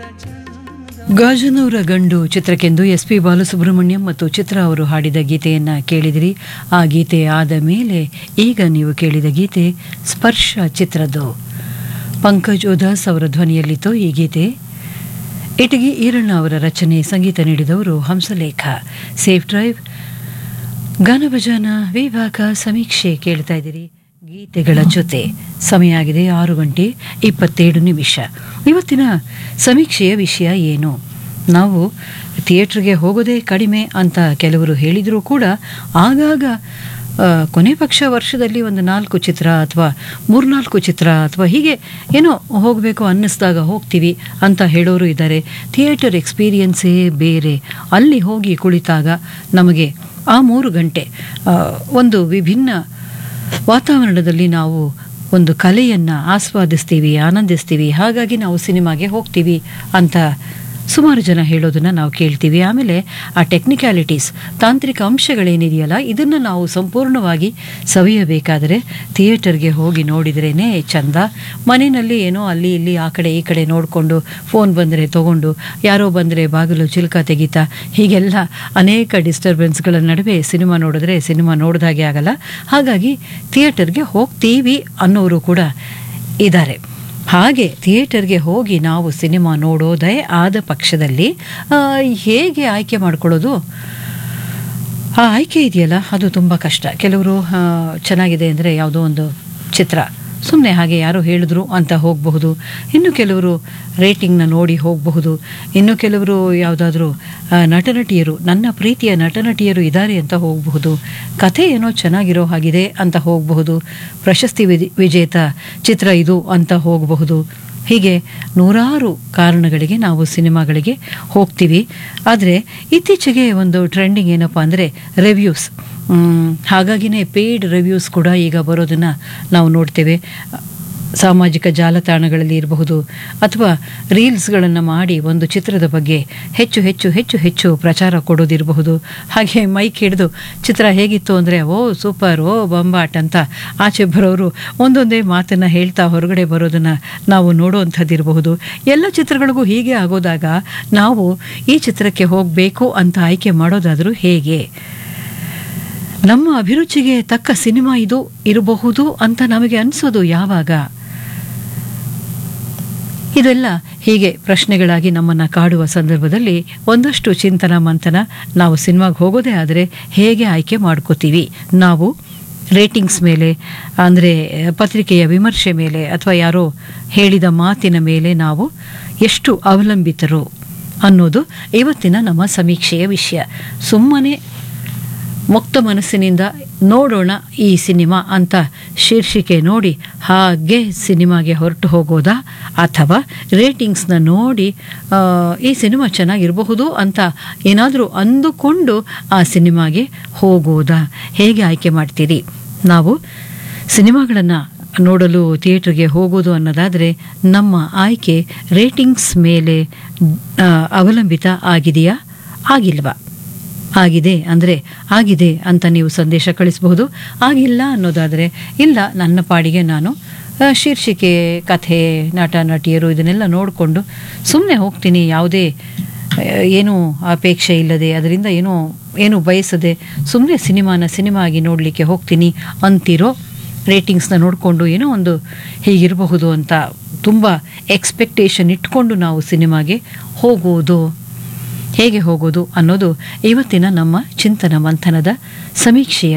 ಗಾಜನೂರ ಗಂಡು ಚಿತ್ರಕ್ಕೆಂದು S P Balasubrahmanyam ಮತ್ತು ಚಿತ್ರ ಅವರು ಹಾಡಿದ ಗೀತೆಯನ್ನ ಕೇಳಿದಿರಿ ಆ ಗೀತೆ ಆದ ಮೇಲೆ ಈಗ ನೀವು ಕೇಳಿದ ಗೀತೆ ಸ್ಪರ್ಶ ಚಿತ್ರದ್ದು ಪಂಕಜ್ ಉದಾಸ್ ಅವರ ಧ್ವನಿಯಲ್ಲಿತ್ತು ಈ ಗೀತೆ ಇಟಗಿ ಈರಣ್ಣ ಅವರ ರಚನೆ ಸಂಗೀತ ನೀಡಿದವರು ಹಂಸಲೇಖ ಸೇಫ್ ಡ್ರೈವ್ ಗಾನಭಜಾನ ವಿಭಾಗ ಸಮೀಕ್ಷೆ ಕೇಳ್ತಾ ಇದ್ದೀರಿ ಗೀತೆಗಳ ಜೊತೆ ಸಮಯ ಆಗಿದೆ ಆರು ಗಂಟೆ ಇಪ್ಪತ್ತೇಳು ನಿಮಿಷ ಇವತ್ತಿನ ಸಮೀಕ್ಷೆಯ ವಿಷಯ ಏನು ನಾವು ಥಿಯೇಟ್ರಿಗೆ ಹೋಗೋದೇ ಕಡಿಮೆ ಅಂತ ಕೆಲವರು ಹೇಳಿದರೂ ಕೂಡ ಆಗಾಗ ಆ, ಕೊನೆ ಪಕ್ಷ ವರ್ಷದಲ್ಲಿ ಒಂದು ನಾಲ್ಕು ಚಿತ್ರ ಅಥವಾ ಮೂರ್ನಾಲ್ಕು ಚಿತ್ರ ಅಥವಾ ಹೀಗೆ ಏನೋ ಹೋಗಬೇಕು ಅನ್ನಿಸ್ದಾಗ ಹೋಗ್ತೀವಿ ಅಂತ ಹೇಳೋರು ಇದ್ದಾರೆ ಥಿಯೇಟರ್ ಎಕ್ಸ್ಪೀರಿಯನ್ಸೇ ಬೇರೆ ಅಲ್ಲಿ ಹೋಗಿ ಕುಳಿತಾಗ ನಮಗೆ ಆ ಮೂರು ಗಂಟೆ ಆ, ಒಂದು ವಿಭಿನ್ನ ವಾತಾವರಣದಲ್ಲಿ ನಾವು ಒಂದು ಕಲೆಯನ್ನು ಆಸ್ವಾದಿಸ್ತೀವಿ ಆನಂದಿಸ್ತೀವಿ ಹಾಗಾಗಿ ನಾವು ಸಿನಿಮಾಗೆ ಹೋಗ್ತೀವಿ ಅಂತ ಸುಮಾರು ಜನ ಹೇಳೋದನ್ನ ನಾವು ಕೇಳ್ತೀವಿ ಆಮೇಲೆ ಆ ಟೆಕ್ನಿಕ್ಯಾಲಿಟೀಸ್ ತಾಂತ್ರಿಕ ಅಂಶಗಳೇನಿದೆಯಲ್ಲ ಇದನ್ನು ನಾವು ಸಂಪೂರ್ಣವಾಗಿ ಸವಿಯಬೇಕಾದರೆ ಥಿಯೇಟರ್ಗೆ ಹೋಗಿ ನೋಡಿದ್ರೇ ಚಂದ ಮನೆಯಲ್ಲಿ ಏನೋ ಅಲ್ಲಿ ಇಲ್ಲಿ ಆ ಕಡೆ ಈ ಕಡೆ ನೋಡಿಕೊಂಡು ಫೋನ್ ಬಂದರೆ ತಗೊಂಡು ಯಾರೋ ಬಂದರೆ ಬಾಗಿಲು ಚಿಲ್ಕ ತೆಗಿತಾ ಹೀಗೆಲ್ಲ ಅನೇಕ ಡಿಸ್ಟರ್ಬೆನ್ಸ್ಗಳ ನಡುವೆ ಸಿನಿಮಾ ನೋಡಿದ್ರೆ ಸಿನಿಮಾ ನೋಡಿದಾಗೆ ಆಗಲ್ಲ ಹಾಗಾಗಿ ಥಿಯೇಟರ್ಗೆ ಹೋಗ್ತೀವಿ ಅನ್ನೋರು ಕೂಡ ಇದ್ದಾರೆ ಹಾಗೆ ಥಿಯೇಟರ್ಗೆ ಹೋಗಿ ನಾವು ಸಿನಿಮಾ ನೋಡೋದೇ ಆದ ಪಕ್ಷದಲ್ಲಿ ಆ, ಹೇಗೆ ಆಯ್ಕೆ ಮಾಡ್ಕೊಳ್ಳೋದು ಆ ಆಯ್ಕೆ ಇದೆಯಲ್ಲ ಅದು ತುಂಬ ಕಷ್ಟ ಕೆಲವರು ಆ, ಚೆನ್ನಾಗಿದೆ ಅಂದರೆ ಯಾವುದೋ ಒಂದು ಚಿತ್ರ ಸುಮ್ಮನೆ ಹಾಗೆ ಯಾರೋ ಹೇಳಿದ್ರು ಅಂತ ಹೋಗಬಹುದು ಇನ್ನು ಕೆಲವರು ರೇಟಿಂಗ್ನ ನೋಡಿ ಹೋಗಬಹುದು ಇನ್ನು ಕೆಲವರು ಯಾವುದಾದ್ರೂ ನಟನಟಿಯರು ನನ್ನ ಪ್ರೀತಿಯ ನಟನಟಿಯರು ಇದ್ದಾರೆ ಅಂತ ಹೋಗಬಹುದು ಕಥೆ ಏನೋ ಚೆನ್ನಾಗಿರೋ ಹಾಗಿದೆ ಅಂತ ಹೋಗಬಹುದು ಪ್ರಶಸ್ತಿ ವಿಜೆ- ವಿಜೇತ ಚಿತ್ರ ಇದು ಅಂತ ಹೋಗಬಹುದು ಹೀಗೆ ನೂರಾರು ಕಾರಣಗಳಿಗೆ ನಾವು ಸಿನಿಮಾಗಳಿಗೆ ಹೋಗ್ತೀವಿ ಆದರೆ ಇತ್ತೀಚೆಗೆ ಒಂದು ಟ್ರೆಂಡಿಂಗ್ ಏನಪ್ಪ ಅಂದರೆ ರಿವ್ಯೂಸ್ ಹಾಗಾಗಿನೇ ಪೇಯ್ಡ್ ರಿವ್ಯೂಸ್ ಕೂಡ ಈಗ ಬರೋದನ್ನು ನಾವು ನೋಡ್ತೇವೆ ಸಾಮಾಜಿಕ ಜಾಲತಾಣಗಳಲ್ಲಿ ಇರಬಹುದು ಅಥವಾ ರೀಲ್ಸ್ಗಳನ್ನು ಮಾಡಿ ಒಂದು ಚಿತ್ರದ ಬಗ್ಗೆ ಹೆಚ್ಚು ಹೆಚ್ಚು ಹೆಚ್ಚು ಹೆಚ್ಚು ಪ್ರಚಾರ ಕೊಡೋದಿರಬಹುದು ಹಾಗೆ ಮೈಕ್ ಹಿಡಿದು ಚಿತ್ರ ಹೇಗಿತ್ತು ಅಂದರೆ ಓ ಸೂಪರ್ ಓ ಬಂಬಾಟ್ ಅಂತ ಆಚೆ ಬರೋರು ಒಂದೊಂದೇ ಮಾತನ್ನು ಹೇಳ್ತಾ ಹೊರಗಡೆ ಬರೋದನ್ನು ನಾವು ನೋಡುವಂಥದ್ದಿರಬಹುದು ಎಲ್ಲ ಚಿತ್ರಗಳಿಗೂ ಹೀಗೆ ಆಗೋದಾಗ ನಾವು ಈ ಚಿತ್ರಕ್ಕೆ ಹೋಗಬೇಕು ಅಂತ ಆಯ್ಕೆ ಮಾಡೋದಾದರೂ ಹೇಗೆ ನಮ್ಮ ಅಭಿರುಚಿಗೆ ತಕ್ಕ ಸಿನಿಮಾ ಇದು ಇರಬಹುದು ಅಂತ ನಮಗೆ ಅನಿಸೋದು ಯಾವಾಗ ಇದೆಲ್ಲ ಹೀಗೆ ಪ್ರಶ್ನೆಗಳಾಗಿ ನಮ್ಮನ್ನು ಕಾಡುವ ಸಂದರ್ಭದಲ್ಲಿ ಒಂದಷ್ಟು ಚಿಂತನ ಮಂಥನ ನಾವು ಸಿನಿಮಾಗೆ ಹೋಗೋದೇ ಆದರೆ ಹೇಗೆ ಆಯ್ಕೆ ಮಾಡ್ಕೋತೀವಿ ನಾವು ರೇಟಿಂಗ್ಸ್ ಮೇಲೆ ಅಂದರೆ ಪತ್ರಿಕೆಯ ವಿಮರ್ಶೆ ಮೇಲೆ ಅಥವಾ ಯಾರೋ ಹೇಳಿದ ಮಾತಿನ ಮೇಲೆ ನಾವು ಎಷ್ಟು ಅವಲಂಬಿತರು ಅನ್ನೋದು ಇವತ್ತಿನ ನಮ್ಮ ಸಮೀಕ್ಷೆಯ ವಿಷಯ ಸುಮ್ಮನೆ ಮುಕ್ತ ಮನಸ್ಸಿನಿಂದ ನೋಡೋಣ ಈ ಸಿನಿಮಾ ಅಂತ ಶೀರ್ಷಿಕೆ ನೋಡಿ ಹಾಗೆ ಸಿನಿಮಾಗೆ ಹೊರಟು ಹೋಗೋದಾ ಅಥವಾ ರೇಟಿಂಗ್ಸ್ನ ನೋಡಿ ಆ, ಈ ಸಿನಿಮಾ ಚೆನ್ನಾಗಿರಬಹುದು ಅಂತ ಏನಾದರೂ ಅಂದುಕೊಂಡು ಆ ಸಿನಿಮಾಗೆ ಹೋಗೋದಾ ಹೇಗೆ ಆಯ್ಕೆ ಮಾಡ್ತೀರಿ ನಾವು ಸಿನಿಮಾಗಳನ್ನು ನೋಡಲು ಥಿಯೇಟ್ರಿಗೆ ಹೋಗೋದು ಅನ್ನೋದಾದರೆ ನಮ್ಮ ಆಯ್ಕೆ ರೇಟಿಂಗ್ಸ್ ಮೇಲೆ ಆ, ಅವಲಂಬಿತ ಆಗಿದೆಯಾ ಆಗಿಲ್ವಾ ಆಗಿದೆ ಅಂದರೆ ಆಗಿದೆ ಅಂತ ನೀವು ಸಂದೇಶ ಕಳಿಸಬಹುದು ಆಗಿಲ್ಲ ಅನ್ನೋದಾದರೆ ಇಲ್ಲ ನನ್ನ ಪಾಡಿಗೆ ನಾನು ಆ, ಶೀರ್ಷಿಕೆ ಕಥೆ ನಟ ನಟಿಯರು ಇದನ್ನೆಲ್ಲ ನೋಡಿಕೊಂಡು ಸುಮ್ಮನೆ ಹೋಗ್ತೀನಿ ಯಾವುದೇ ಆ, ಏನೂ ಅಪೇಕ್ಷೆ ಇಲ್ಲದೆ ಅದರಿಂದ ಏನೂ ಏನು ಬಯಸದೆ ಸುಮ್ಮನೆ ಸಿನಿಮಾನ ಸಿನಿಮಾ ಆಗಿ ನೋಡಲಿಕ್ಕೆ ಹೋಗ್ತೀನಿ ಅಂತಿರೋ ರೇಟಿಂಗ್ಸ್ನ ನೋಡಿಕೊಂಡು ಏನೋ ಒಂದು ಹೀಗಿರಬಹುದು ಅಂತ ತುಂಬ ಎಕ್ಸ್ಪೆಕ್ಟೇಷನ್ ಇಟ್ಕೊಂಡು ನಾವು ಸಿನಿಮಾಗೆ ಹೋಗೋದು ಹೇಗೆ ಹೋಗೋದು ಅನ್ನೋದು ಇವತ್ತಿನ ನಮ್ಮ ಚಿಂತನ ಮಂಥನದ ಸಮೀಕ್ಷೆಯ